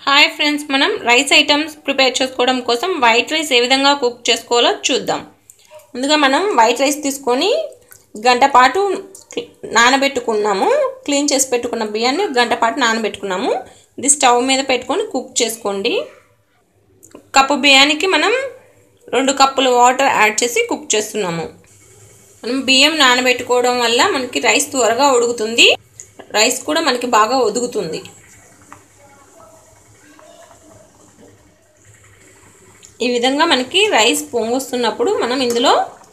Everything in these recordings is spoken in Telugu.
హాయ్ ఫ్రెండ్స్ మనం రైస్ ఐటమ్స్ ప్రిపేర్ చేసుకోవడం కోసం వైట్ రైస్ ఏ విధంగా కుక్ చేసుకోవాలో చూద్దాం ముందుగా మనం వైట్ రైస్ తీసుకొని గంట పాటు నానబెట్టుకున్నాము క్లీన్ చేసి పెట్టుకున్న బియ్యాన్ని గంట పాటు నానబెట్టుకున్నాము ఇది స్టవ్ మీద పెట్టుకొని కుక్ చేసుకోండి కప్పు బియ్యానికి మనం రెండు కప్పులు వాటర్ యాడ్ చేసి కుక్ చేస్తున్నాము మనం బియ్యం నానబెట్టుకోవడం వల్ల మనకి రైస్ త్వరగా ఉడుకుతుంది రైస్ కూడా మనకి బాగా ఒదుగుతుంది ఈ విధంగా మనకి రైస్ పొంగొస్తున్నప్పుడు మనం ఇందులో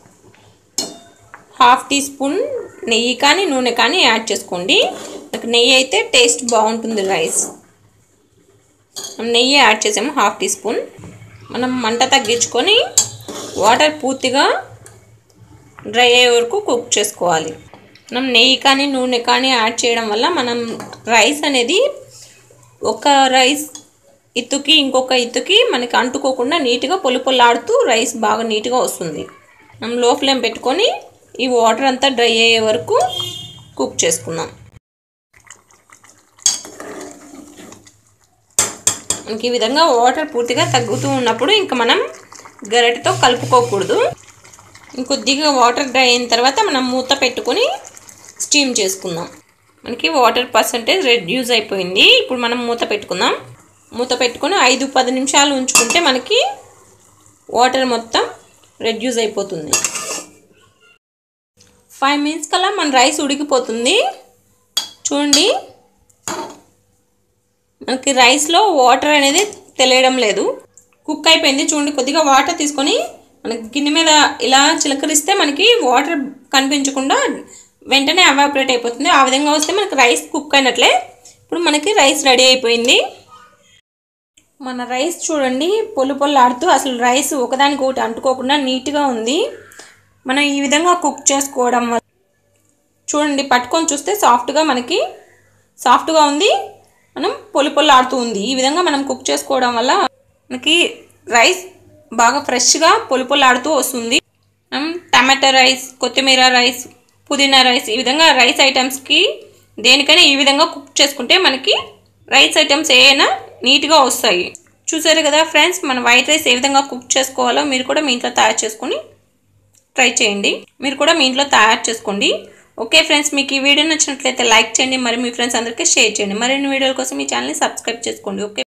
హాఫ్ టీ స్పూన్ నెయ్యి కానీ నూనె కానీ యాడ్ చేసుకోండి నాకు నెయ్యి అయితే టేస్ట్ బాగుంటుంది రైస్ నెయ్యి యాడ్ చేసాము హాఫ్ టీ స్పూన్ మనం మంట తగ్గించుకొని వాటర్ పూర్తిగా డ్రై అయ్యే వరకు కుక్ చేసుకోవాలి మనం నెయ్యి కానీ నూనె కానీ యాడ్ చేయడం వల్ల మనం రైస్ అనేది ఒక రైస్ ఇత్తుకి ఇంకొక ఇత్తుకి మనకి అంటుకోకుండా నీట్గా పొలి పొల్లాడుతూ రైస్ బాగా నీట్గా వస్తుంది మనం లో ఫ్లేమ్ పెట్టుకొని ఈ వాటర్ అంతా డ్రై అయ్యే వరకు కుక్ చేసుకుందాం మనకి ఈ విధంగా వాటర్ పూర్తిగా తగ్గుతూ ఉన్నప్పుడు ఇంకా మనం గరిటెతో కలుపుకోకూడదు ఇంకొద్దిగా వాటర్ డ్రై అయిన తర్వాత మనం మూత పెట్టుకొని స్టీమ్ చేసుకుందాం మనకి వాటర్ పర్సంటేజ్ రెడ్యూస్ అయిపోయింది ఇప్పుడు మనం మూత పెట్టుకుందాం మూత పెట్టుకొని ఐదు పది నిమిషాలు ఉంచుకుంటే మనకి వాటర్ మొత్తం రెడ్యూస్ అయిపోతుంది ఫైవ్ మినిట్స్ కల్లా మన రైస్ ఉడికిపోతుంది చూడండి మనకి రైస్లో వాటర్ అనేది తెలియడం లేదు కుక్ అయిపోయింది చూడండి కొద్దిగా వాటర్ తీసుకొని మనకి గిన్నె మీద ఇలా చిలకరిస్తే మనకి వాటర్ కనిపించకుండా వెంటనే అవాపరేట్ అయిపోతుంది ఆ విధంగా వస్తే మనకి రైస్ కుక్ అయినట్లే ఇప్పుడు మనకి రైస్ రెడీ అయిపోయింది మన రైస్ చూడండి పొల్లు పొల్లాడుతూ అసలు రైస్ ఒకదానికి ఒకటి అంటుకోకుండా నీట్గా ఉంది మనం ఈ విధంగా కుక్ చేసుకోవడం వల్ల చూడండి పట్టుకొని చూస్తే సాఫ్ట్గా మనకి సాఫ్ట్గా ఉంది మనం పొలి పొల్లాడుతూ ఉంది ఈ విధంగా మనం కుక్ చేసుకోవడం వల్ల మనకి రైస్ బాగా ఫ్రెష్గా పొలి పొల్లాడుతూ వస్తుంది మనం టమాటా రైస్ కొత్తిమీర రైస్ పుదీనా రైస్ ఈ విధంగా రైస్ ఐటమ్స్కి దేనికైనా ఈ విధంగా కుక్ చేసుకుంటే మనకి రైస్ ఐటమ్స్ ఏమైనా నీట్గా వస్తాయి చూసారు కదా ఫ్రెండ్స్ మన వైట్ రైస్ ఏ విధంగా కుక్ చేసుకోవాలో మీరు కూడా మీ ఇంట్లో తయారు చేసుకొని ట్రై చేయండి మీరు కూడా మీ ఇంట్లో తయారు చేసుకోండి ఓకే ఫ్రెండ్స్ మీకు ఈ వీడియో నచ్చినట్లయితే లైక్ చేయండి మరి మీ ఫ్రెండ్స్ అందరికీ షేర్ చేయండి మరిన్ని వీడియోల కోసం మీ ఛానల్ని సబ్స్క్రైబ్ చేసుకోండి ఓకే